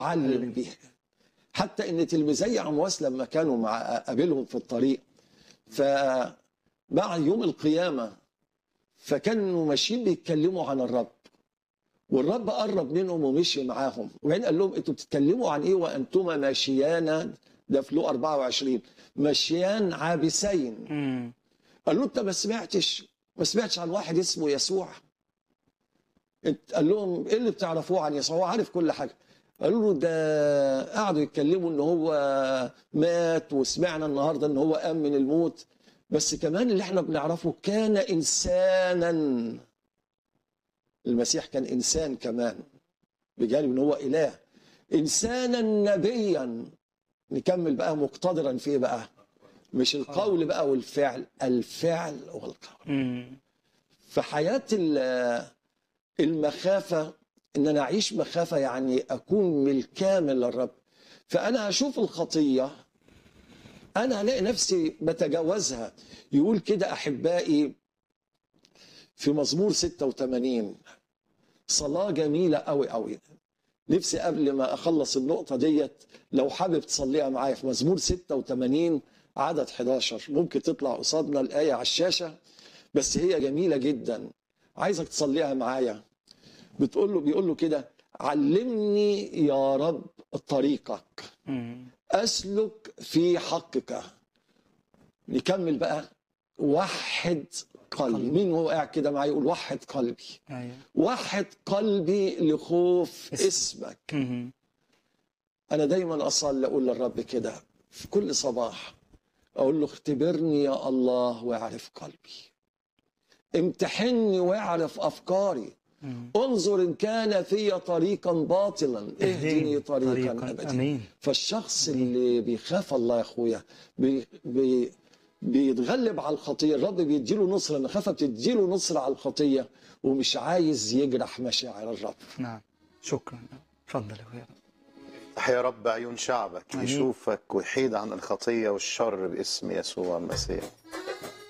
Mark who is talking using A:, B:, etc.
A: علم بيها حتى ان تلميذي عمواس لما كانوا مع قابلهم في الطريق فبعد يوم القيامه فكانوا ماشيين بيتكلموا عن الرب والرب قرب منهم ومشي معاهم وبعدين قال لهم انتوا بتتكلموا عن ايه وانتما ماشيان ده في لو 24 ماشيان عابسين
B: مم.
A: قال له انت ما سمعتش ما سمعتش عن واحد اسمه يسوع انت قال لهم ايه اللي بتعرفوه عن يسوع هو عارف كل حاجه قالوا له ده قعدوا يتكلموا ان هو مات وسمعنا النهارده ان هو قام من الموت بس كمان اللي احنا بنعرفه كان انسانا المسيح كان انسان كمان بجانب ان هو اله انسانا نبيا نكمل بقى مقتدرا في ايه بقى مش القول بقى والفعل الفعل والقول
B: مم.
A: فحياة ال- المخافة إن أنا أعيش مخافة يعني أكون بالكامل للرب فأنا أشوف الخطية أنا ألاقي نفسي بتجاوزها يقول كده أحبائي في مزمور 86 صلاة جميلة أوي أوي نفسي قبل ما أخلص النقطة ديت لو حابب تصليها معايا في مزمور 86 عدد 11 ممكن تطلع قصادنا الآية على الشاشة بس هي جميلة جدا عايزك تصليها معايا بتقول له بيقول له كده علمني يا رب طريقك
B: مم.
A: أسلك في حقك نكمل بقى وحد قلبي
B: قلبي.
A: مين هو قاعد كده معايا يقول وحد قلبي
B: ايوه
A: وحد قلبي لخوف
B: اسم.
A: اسمك
B: مم.
A: انا دايما اصلي اقول للرب كده في كل صباح اقول له اختبرني يا الله واعرف قلبي امتحني واعرف افكاري
B: مم.
A: انظر ان كان في طريقا باطلا اهدني طريقا,
B: طريقاً.
A: ابدا
B: امين
A: فالشخص اللي بيخاف الله يا اخويا بي بي بيتغلب على الخطيه الرب بيديله نصره المخافه بتديله نصره على الخطيه ومش عايز يجرح مشاعر الرب
B: نعم شكرا اتفضل يا اخويا
C: يا رب عيون شعبك
B: آمين.
C: يشوفك ويحيد عن الخطية والشر باسم يسوع المسيح